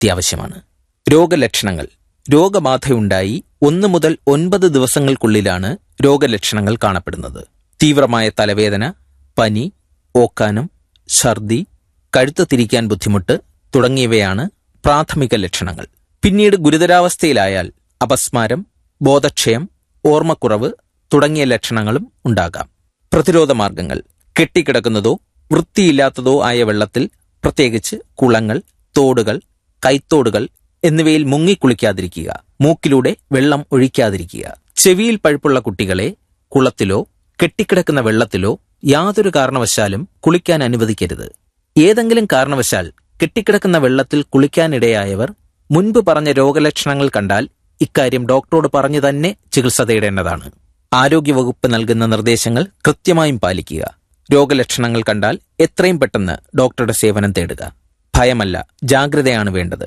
അത്യാവശ്യമാണ് രോഗലക്ഷണങ്ങൾ രോഗബാധയുണ്ടായി ഒന്ന് മുതൽ ഒൻപത് ദിവസങ്ങൾക്കുള്ളിലാണ് രോഗലക്ഷണങ്ങൾ കാണപ്പെടുന്നത് തീവ്രമായ തലവേദന പനി ഓക്കാനം ഛർദി കഴുത്ത് തിരിക്കാൻ ബുദ്ധിമുട്ട് തുടങ്ങിയവയാണ് പ്രാഥമിക ലക്ഷണങ്ങൾ പിന്നീട് ഗുരുതരാവസ്ഥയിലായാൽ അപസ്മാരം ബോധക്ഷയം ഓർമ്മക്കുറവ് തുടങ്ങിയ ലക്ഷണങ്ങളും ഉണ്ടാകാം പ്രതിരോധ മാർഗങ്ങൾ കെട്ടിക്കിടക്കുന്നതോ വൃത്തിയില്ലാത്തതോ ആയ വെള്ളത്തിൽ പ്രത്യേകിച്ച് കുളങ്ങൾ തോടുകൾ കൈത്തോടുകൾ എന്നിവയിൽ മുങ്ങിക്കുളിക്കാതിരിക്കുക മൂക്കിലൂടെ വെള്ളം ഒഴിക്കാതിരിക്കുക ചെവിയിൽ പഴുപ്പുള്ള കുട്ടികളെ കുളത്തിലോ കെട്ടിക്കിടക്കുന്ന വെള്ളത്തിലോ യാതൊരു കാരണവശാലും കുളിക്കാൻ അനുവദിക്കരുത് ഏതെങ്കിലും കാരണവശാൽ കെട്ടിക്കിടക്കുന്ന വെള്ളത്തിൽ കുളിക്കാനിടയായവർ മുൻപ് പറഞ്ഞ രോഗലക്ഷണങ്ങൾ കണ്ടാൽ ഇക്കാര്യം ഡോക്ടറോട് പറഞ്ഞു തന്നെ ചികിത്സ തേടേണ്ടതാണ് ആരോഗ്യവകുപ്പ് നൽകുന്ന നിർദ്ദേശങ്ങൾ കൃത്യമായും പാലിക്കുക രോഗലക്ഷണങ്ങൾ കണ്ടാൽ എത്രയും പെട്ടെന്ന് ഡോക്ടറുടെ സേവനം തേടുക ഭയമല്ല ജാഗ്രതയാണ് വേണ്ടത്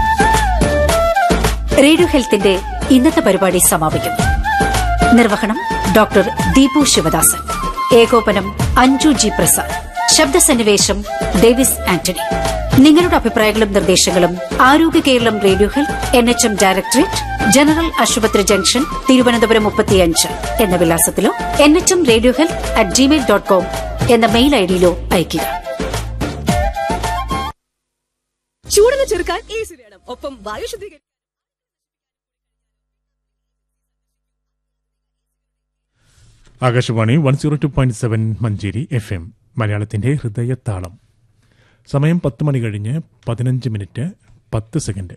റേഡിയോ ഹെൽത്തിന്റെ ഇന്നത്തെ പരിപാടി സമാപിക്കുന്നു നിർവഹണം ഡോക്ടർ ദീപു ശിവദാസൻ ഏകോപനം അഞ്ജു ജി പ്രസാദ് ശബ്ദസന്നിവേശം ഡേവിസ് ആന്റണി നിങ്ങളുടെ അഭിപ്രായങ്ങളും നിർദ്ദേശങ്ങളും Arogya Keralam radio health N H M directorate general ആശുപത്രി ജംഗ്ഷൻ തിരുവനന്തപുരം മുപ്പത്തിയഞ്ച് എന്ന വിലാസത്തിലോ N H M radio health at Gmail dot com എന്ന മെയിൽ ഐഡിയിലോ അയയ്ക്കുക ചൂടിനെ ചെറുക്കാൻ ഏസി വേണം ഒപ്പം വായു ശുദ്ധീകരിക്കാൻ Akashvani one zero two point seven Manjeri F M മലയാളത്തിന്റെ ഹൃദയത്താളം സമയം പത്ത് മണി കഴിഞ്ഞ് പതിനഞ്ച് മിനിറ്റ് പത്ത് സെക്കൻഡ്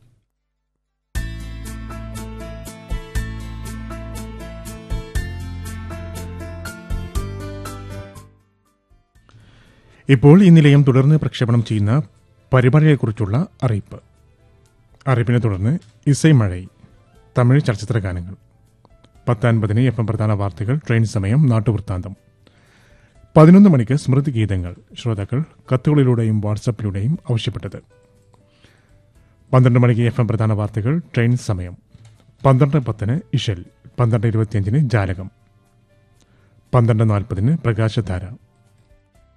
ഇപ്പോൾ ഈ നിലയം തുടർന്ന് പ്രക്ഷേപണം ചെയ്യുന്ന പരിപാടിയെക്കുറിച്ചുള്ള അറിയിപ്പ് അറിയിപ്പിനെ തുടർന്ന് ഇസൈ മഴൈ തമിഴ് ചലച്ചിത്ര ഗാനങ്ങൾ പത്തൊൻപതിന് എഫ് എം പ്രധാന വാർത്തകൾ ട്രെയിൻ സമയം നാട്ടുവൃത്താന്തം പതിനൊന്ന് മണിക്ക് സ്മൃതി ഗീതങ്ങൾ ശ്രോതാക്കൾ കത്തുകളിലൂടെയും വാട്സപ്പിലൂടെയും ആവശ്യപ്പെട്ടത് പന്ത്രണ്ട് മണിക്ക് എഫ് എം പ്രധാന വാർത്തകൾ ട്രെയിൻ സമയം പന്ത്രണ്ട് പത്തിന് ഇഷൽ പന്ത്രണ്ട് ഇരുപത്തിയഞ്ചിന് ജാലകം പന്ത്രണ്ട് നാൽപ്പതിന് പ്രകാശധാര